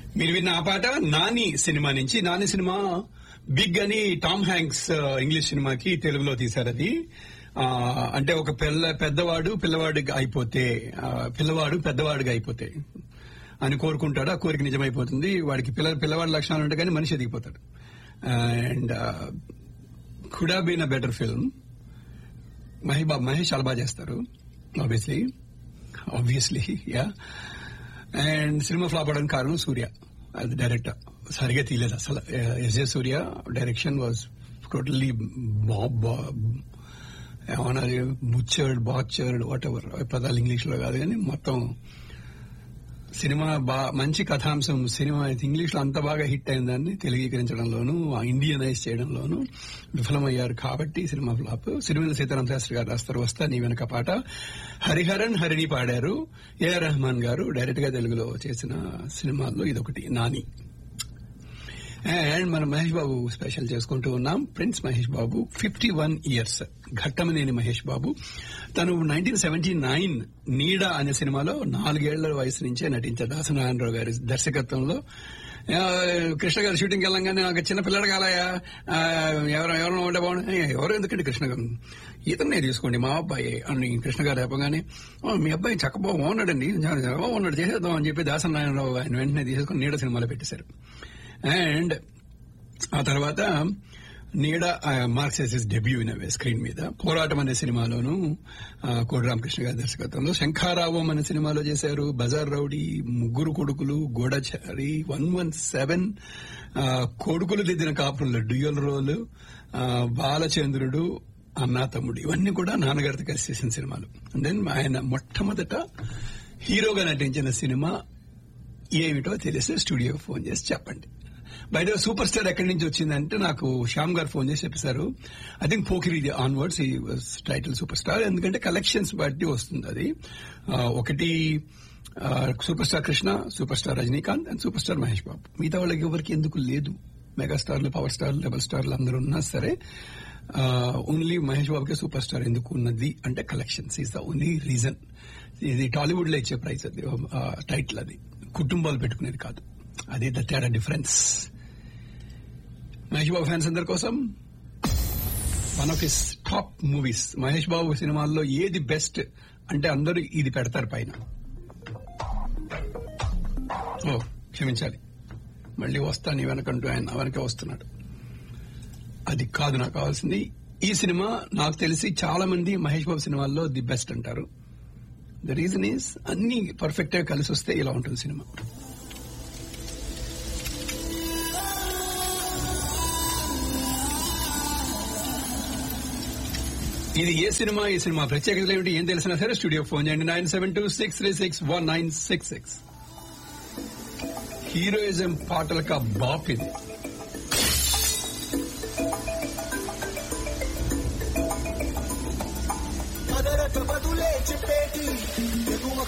మీరు విన్న ఆ పాట నాని సినిమా నుంచి నాని సినిమా బిగ్ అని టామ్ హ్యాంక్స్ ఆ, ఇంగ్లీష్ సినిమాకి తెలుగులో తీశారు అది ఆ, అంటే ఒక పిల్ల పెద్దవాడు పిల్లవాడిగా అయిపోతే ఆ, పిల్లవాడు పెద్దవాడిగా అయిపోతే అని కోరుకుంటాడు ఆ కోరిక నిజమైపోతుంది వాడికి పిల్ల పిల్లవాడి లక్షణాలు ఉంటాయి కానీ మనిషి ఎదిగిపోతాడు and could been a better film Mahesh Babu Mahesh చాలా బాగా చేస్తారు obviously obviously yeah and cinema flop అవడానికి కారణం సూర్య అది డైరెక్టర్ సరిగా తీయలేదు అసలు S A Surya direction was totally బాబ్ ఏమన్నా బుచ్చర్డ్ బాచర్డ్ వాట్ ఎవర్ పదాలు ఇంగ్లీష్ లో కాదు కానీ మొత్తం సినిమా బా మంచి కథాంశం సినిమా ఇంగ్లీష్ లో అంత బాగా హిట్ అయిందాన్ని తెలుగీకరించడంలోనూ ఇండియనైజ్ చేయడంలోనూ విఫలమయ్యారు కాబట్టి సినిమా ఫ్లాప్ సిరివెల సీతారాం శాస్త్రి గారు రాస్తారు వస్తా నీ వెనక పాట హరిహరన్ హరిని పాడారు ఏఆర్ రెహమాన్ గారు డైరెక్ట్ గా తెలుగులో చేసిన సినిమాల్లో ఇదొకటి నాని అండ్ మనం మహేష్ బాబు స్పెషల్ చేసుకుంటూ ఉన్నాం prince Mahesh Babu fifty one years Ghattamaneni Mahesh Babu తను నైన్టీన్ సెవెంటీ నైన్ నీడ అనే సినిమాలో నాలుగేళ్ల వయసు నుంచే నటించారు దాసనారాయణరావు గారి దర్శకత్వంలో ఆ, కృష్ణ గారు షూటింగ్ వెళ్ళంగానే నాకు చిన్న పిల్లడు కాలయా ఎవరు ఎవరు ఉంటే బాగుంది ఎవరు ఎందుకంటే కృష్ణ గారు ఇతన్నే తీసుకోండి మా అబ్బాయి అని కృష్ణ గారు చెప్పగానే "ఓ, మీ అబ్బాయి చక్కబో బాగున్నాడండి బాగున్నాడు చేసేద్దాం అని చెప్పి దాసనారాయణరావు ఆయన వెంటనే తీసేసుకుని నీడ సినిమాలో పెట్టేశారు అండ్ ఆ తర్వాత నీడ మార్క్సెస్ డెబ్యూ ఇన్ అవే స్క్రీన్ మీద పోరాటం అనే సినిమాలోను ఆ, కోడి రామకృష్ణ గారి దర్శకత్వంలో శంఖారావం అనే సినిమాలో చేశారు బజార్ రౌడీ ముగ్గురు కొడుకులు గోడచారి వన్ వన్ సెవెన్ కొడుకులు దిద్దిన కాపురంలో డ్యూయల్ రోల్ ఆ, బాలచంద్రుడు అన్నా తమ్ముడు ఇవన్నీ కూడా నాన్నగారితో కలిసి చేసిన సినిమాలు దెన్ ఆయన మొట్టమొదట హీరోగా నటించిన సినిమా ఏమిటో తెలిస్తే స్టూడియోకి ఫోన్ చేసి చెప్పండి బయట సూపర్ స్టార్ ఎక్కడి నుంచి వచ్చిందంటే నాకు శ్యామ్ గారు ఫోన్ చేసి చెప్పేశారు ఐ థింక్ పోకిరి ఆన్వర్డ్స్ ఈ టైటిల్ సూపర్ స్టార్ ఎందుకంటే కలెక్షన్స్ బట్టి వస్తుంది అది ఆ, ఒకటి ఆ, super star Krishna super star Rajinikanth and super star Mahesh Babu మిగతా వాళ్ళకి ఎవరికి ఎందుకు లేదు మెగాస్టార్లు పవర్ స్టార్లు డబల్ స్టార్లు అందరూ ఉన్నా సరే ఓన్లీ మహేష్ బాబుకే సూపర్ స్టార్ ఎందుకు ఉన్నది అంటే collections is the only reason ఇది టాలీవుడ్ లో ఇచ్చే ప్రైజ్ అది టైటిల్ అది కుటుంబాలు పెట్టుకునేది కాదు అది ద తేడా డిఫరెన్స్ మహేష్ బాబు ఫ్యాన్స్ అందరి కోసం one of his top movies Mahesh Babu సినిమాల్లో ఏది బెస్ట్ అంటే అందరూ ఇది పెడతారు పైన ఓ క్షమించాలి మళ్ళీ వస్తా నీ వెనకంటూ ఆయన వెనకే వస్తున్నాడు అది కాదు నాకు కావాల్సింది ఈ సినిమా నాకు తెలిసి చాలా మంది మహేష్ బాబు సినిమాల్లో ది బెస్ట్ అంటారు ద రీజన్ ఈస్ అన్ని పర్ఫెక్ట్ గా కలిసి వస్తే ఇలా ఉంటుంది సినిమా ఇది ఏ సినిమా ఈ సినిమా ప్రత్యేకతలు ఏమిటి ఏం తెలిసినా సరే స్టూడియో ఫోన్ చేయండి nine seven two six three six one nine six six heroism పాటలక బాప్ ఇది అదరక బదులే చెప్పేటి ఎగువ